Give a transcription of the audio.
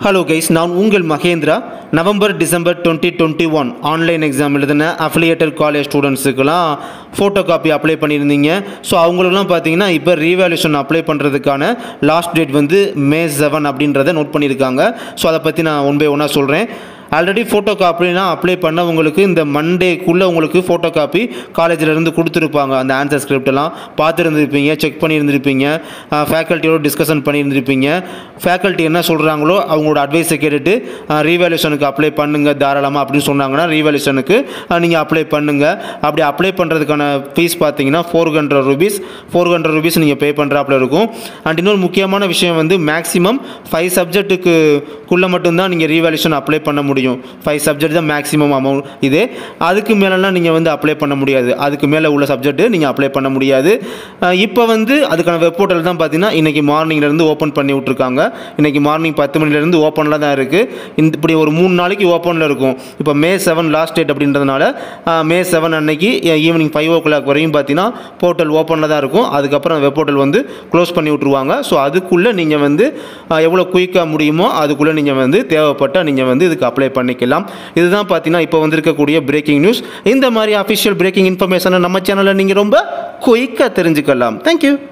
hello guys நான் உங்கள் Mahendra November December twenty twenty one online exam எழுதின அஃபிலியேட்டட் காலேஜ் ஸ்டூடெண்ட்ஸுக்கெல்லாம் ஃபோட்டோ காப்பி அப்ளை பண்ணியிருந்தீங்க ஸோ அவங்களுக்குலாம் பார்த்தீங்கன்னா இப்போ ரீவேல்யூஷன் அப்ளை பண்ணுறதுக்கான லாஸ்ட் டேட் வந்து மே செவன் அப்படின்றத நோட் பண்ணியிருக்காங்க ஸோ அதை பற்றி நான் ஒன் பை ஒன்னாக சொல்கிறேன் ஆல்ரெடி ஃபோட்டோ காப்பிலாம் அப்ளை பண்ணவங்களுக்கு இந்த மண்டேக்குள்ளே உங்களுக்கு ஃபோட்டோ காப்பி காலேஜிலேருந்து கொடுத்துருப்பாங்க அந்த ஆன்சர் ஸ்கிரிப்டெல்லாம் பார்த்துருந்துருப்பீங்க செக் பண்ணியிருந்திருப்பீங்க ஃபேக்கல்ட்டியோட டிஸ்கஷன் பண்ணியிருந்திருப்பீங்க ஃபேக்கல்ட்டி என்ன சொல்கிறாங்களோ அவங்களோட அட்வைஸை கேட்டுட்டு ரீவேல்யூஷனுக்கு அப்ளை பண்ணுங்கள் தாராளமாக அப்படின்னு சொன்னாங்கன்னா ரீவேல்யூஷனுக்கு நீங்கள் அப்ளை பண்ணுங்கள் அப்படி அப்ளை பண்ணுறதுக்கான ஃபீஸ் பார்த்தீங்கன்னா four hundred rupees four hundred rupees நீங்கள் பே பண்ணுறாப்புல இருக்கும் அண்ட் இன்னொரு முக்கியமான விஷயம் வந்து மேக்ஸிமம் ஃபைவ் சப்ஜெக்ட்டுக்குள்ளே மட்டும்தான் நீங்கள் ரீவேல்யூஷன் அப்ளை பண்ண முடியும் ஃபைவ் சப்ஜெக்ட் தான் மேக்ஸிமம் அமௌண்ட் இது அதுக்கு மேலெலாம் நீங்கள் வந்து அப்ளை பண்ண முடியாது அதுக்கு மேலே உள்ள சப்ஜெக்ட்டு நீங்கள் அப்ளை பண்ண முடியாது இப்போ வந்து அதுக்கான வெப் போர்ட்டல் தான் பார்த்தீங்கன்னா இன்றைக்கி மார்னிங்லேருந்து ஓப்பன் பண்ணி விட்ருக்காங்க இன்றைக்கி மார்னிங் பத்து மணிலேருந்து ஓப்பனில் தான் இருக்குது இந்த இப்படி ஒரு மூணு நாளைக்கு ஓப்பனில் இருக்கும் இப்போ மே செவன் லாஸ்ட் டேட் அப்படின்றதுனால மே செவன் அன்னைக்கு ஈவினிங் ஃபைவ் ஓ கிளாக் வரையும் பார்த்தீங்கன்னா போர்ட்டல் ஓப்பனில் தான் இருக்கும் அதுக்கப்புறம் வெப் போர்ட்டல் வந்து க்ளோஸ் பண்ணி விட்ருவாங்க ஸோ அதுக்குள்ளே நீங்கள் வந்து அஹ், எவ்வளோ குயிக்காக முடியுமோ அதுக்குள்ளே நீங்கள் வந்து தேவைப்பட்டால் நீங்கள் வந்து இதுக்கு அப்ளை பண்ணிக்கலாம் இதுதான் பார்த்தீங்கன்னா இப்போ வந்திருக்கக்கூடிய பிரேக்கிங் நியூஸ் இந்த மாதிரி அஃபிஷியல் பிரேக்கிங் இன்ஃபர்மேஷனை நம்ம சேனலில் நீங்கள் ரொம்ப குயிக்காக தெரிஞ்சுக்கலாம் தேங்க்யூ